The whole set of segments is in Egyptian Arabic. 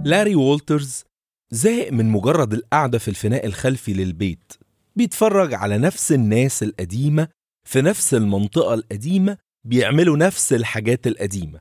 لاري وولترز زهق من مجرد القعدة في الفناء الخلفي للبيت بيتفرج على نفس الناس القديمة في نفس المنطقة القديمة بيعملوا نفس الحاجات القديمة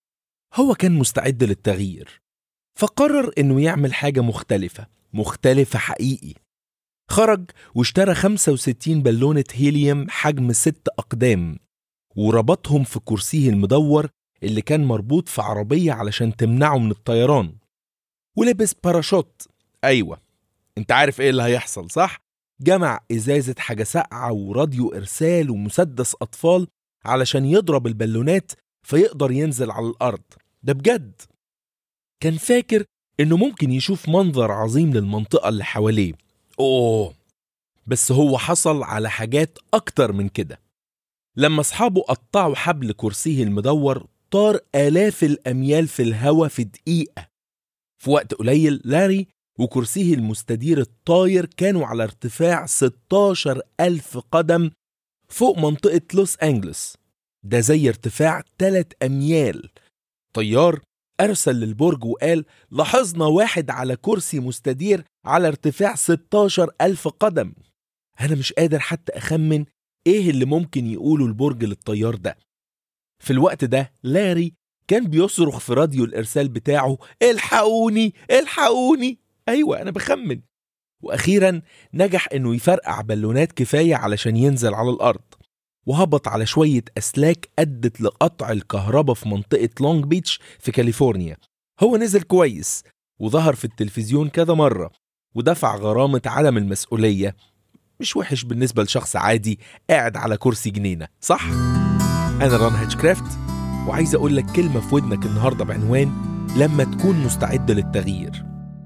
هو كان مستعد للتغيير فقرر انه يعمل حاجة مختلفة مختلفة حقيقي خرج واشترى 65 بالونة هيليوم حجم ست أقدام وربطهم في كرسيه المدور اللي كان مربوط في عربية علشان تمنعه من الطيران ولبس باراشوت أيوة انت عارف ايه اللي هيحصل صح؟ جمع إزازة حاجة ساقعة وراديو إرسال ومسدس أطفال علشان يضرب البالونات فيقدر ينزل على الأرض ده بجد كان فاكر إنه ممكن يشوف منظر عظيم للمنطقة اللي حواليه أوه بس هو حصل على حاجات أكتر من كده لما أصحابه قطعوا حبل كرسيه المدور طار آلاف الأميال في الهوا في دقيقة في وقت قليل لاري وكرسيه المستدير الطاير كانوا على ارتفاع 16 ألف قدم فوق منطقة لوس أنجلوس ده زي ارتفاع 3 أميال طيار أرسل للبرج وقال لاحظنا واحد على كرسي مستدير على ارتفاع 16 ألف قدم أنا مش قادر حتى أخمن إيه اللي ممكن يقوله البرج للطيار ده في الوقت ده لاري كان بيصرخ في راديو الإرسال بتاعه الحقوني الحقوني أيوة أنا بخمن وأخيرا نجح إنه يفرقع بالونات كفاية علشان ينزل على الأرض وهبط على شوية أسلاك أدت لقطع الكهرباء في منطقة لونج بيتش في كاليفورنيا هو نزل كويس وظهر في التلفزيون كذا مرة ودفع غرامة عدم المسؤولية مش وحش بالنسبة لشخص عادي قاعد على كرسي جنينة صح؟ أنا ران هاتشكرافت وعايز أقول لك كلمة في ودنك النهاردة بعنوان لما تكون مستعد للتغيير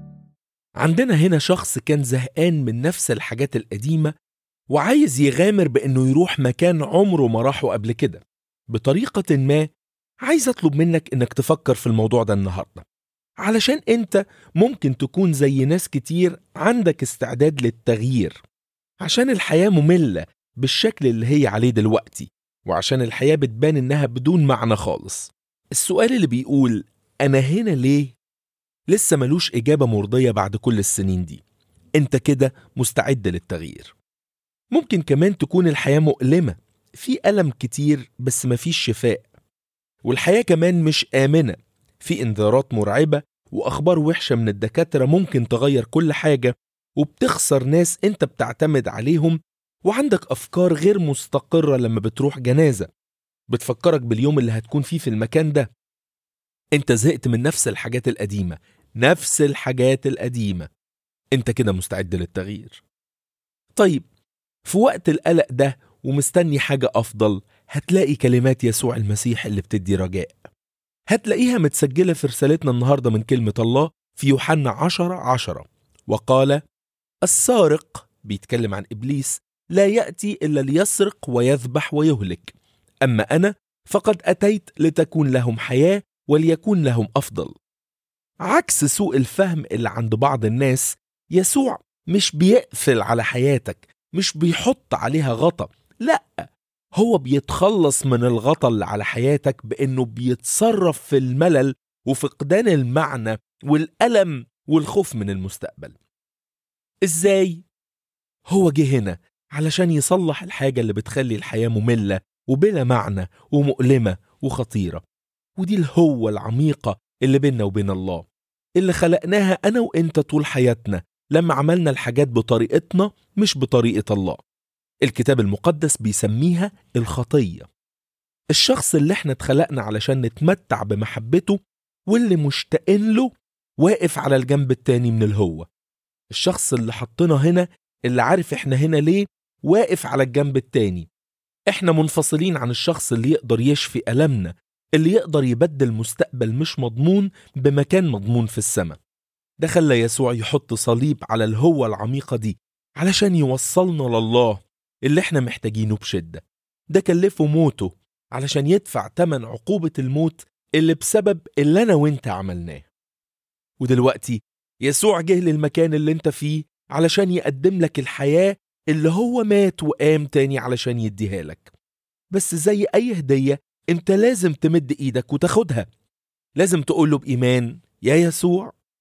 عندنا هنا شخص كان زهقان من نفس الحاجات القديمة وعايز يغامر بإنه يروح مكان عمره ما راحه قبل كده بطريقة ما عايز أطلب منك إنك تفكر في الموضوع ده النهاردة علشان أنت ممكن تكون زي ناس كتير عندك استعداد للتغيير عشان الحياة مملة بالشكل اللي هي عليه دلوقتي وعشان الحياة بتبان إنها بدون معنى خالص السؤال اللي بيقول أنا هنا ليه؟ لسه ملوش إجابة مرضية بعد كل السنين دي أنت كده مستعد للتغيير ممكن كمان تكون الحياة مؤلمة في ألم كتير بس مفيش شفاء والحياة كمان مش آمنة في انذارات مرعبة وأخبار وحشة من الدكاترة ممكن تغير كل حاجة وبتخسر ناس أنت بتعتمد عليهم وعندك أفكار غير مستقرة لما بتروح جنازة بتفكرك باليوم اللي هتكون فيه في المكان ده أنت زهقت من نفس الحاجات القديمة نفس الحاجات القديمة أنت كده مستعد للتغيير طيب في وقت القلق ده ومستني حاجة أفضل هتلاقي كلمات يسوع المسيح اللي بتدي رجاء هتلاقيها متسجلة في رسالتنا النهاردة من كلمة الله في يوحنا عشرة عشرة وقال السارق بيتكلم عن إبليس لا يأتي إلا ليسرق ويذبح ويهلك أما أنا فقد أتيت لتكون لهم حياة وليكون لهم أفضل عكس سوء الفهم اللي عند بعض الناس يسوع مش بيقفل على حياتك مش بيحط عليها غطا لا هو بيتخلص من الغطا اللي على حياتك بانه بيتصرف في الملل وفقدان المعنى والالم والخوف من المستقبل ازاي هو جه هنا علشان يصلح الحاجه اللي بتخلي الحياه ممله وبلا معنى ومؤلمه وخطيره ودي الهوه العميقه اللي بيننا وبين الله اللي خلقناها انا وانت طول حياتنا لما عملنا الحاجات بطريقتنا مش بطريقه الله الكتاب المقدس بيسميها الخطيه الشخص اللي احنا اتخلقنا علشان نتمتع بمحبته واللي مشتاقين له واقف على الجنب التاني من الهوة الشخص اللي حطنا هنا اللي عارف احنا هنا ليه واقف على الجنب التاني احنا منفصلين عن الشخص اللي يقدر يشفي ألمنا اللي يقدر يبدل مستقبل مش مضمون بمكان مضمون في السماء ده خلى يسوع يحط صليب على الهوة العميقة دي علشان يوصلنا لله اللي احنا محتاجينه بشدة ده كلفه موته علشان يدفع تمن عقوبة الموت اللي بسبب اللي أنا وإنت عملناه ودلوقتي يسوع جه للمكان اللي انت فيه علشان يقدم لك الحياة اللي هو مات وقام تاني علشان يديها لك بس زي أي هدية انت لازم تمد ايدك وتاخدها لازم تقوله بإيمان يا يسوع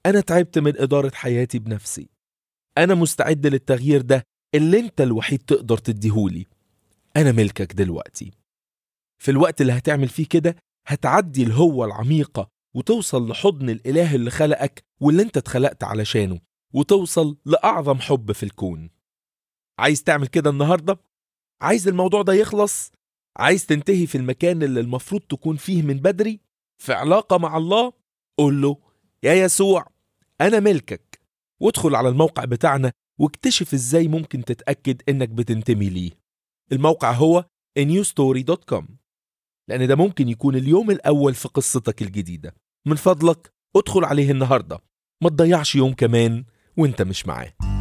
أنا تعبت من إدارة حياتي بنفسي أنا مستعد للتغيير ده اللي أنت الوحيد تقدر تديهولي أنا ملكك دلوقتي في الوقت اللي هتعمل فيه كده هتعدي الهوة العميقة وتوصل لحضن الإله اللي خلقك واللي أنت اتخلقت علشانه وتوصل لأعظم حب في الكون عايز تعمل كده النهاردة؟ عايز الموضوع ده يخلص؟ عايز تنتهي في المكان اللي المفروض تكون فيه من بدري؟ في علاقة مع الله؟ قول له يا يسوع أنا ملكك وادخل على الموقع بتاعنا واكتشف ازاي ممكن تتأكد انك بتنتمي ليه الموقع هو newstory.com لأن ده ممكن يكون اليوم الأول في قصتك الجديدة من فضلك ادخل عليه النهاردة ما تضيعش يوم كمان وانت مش معاه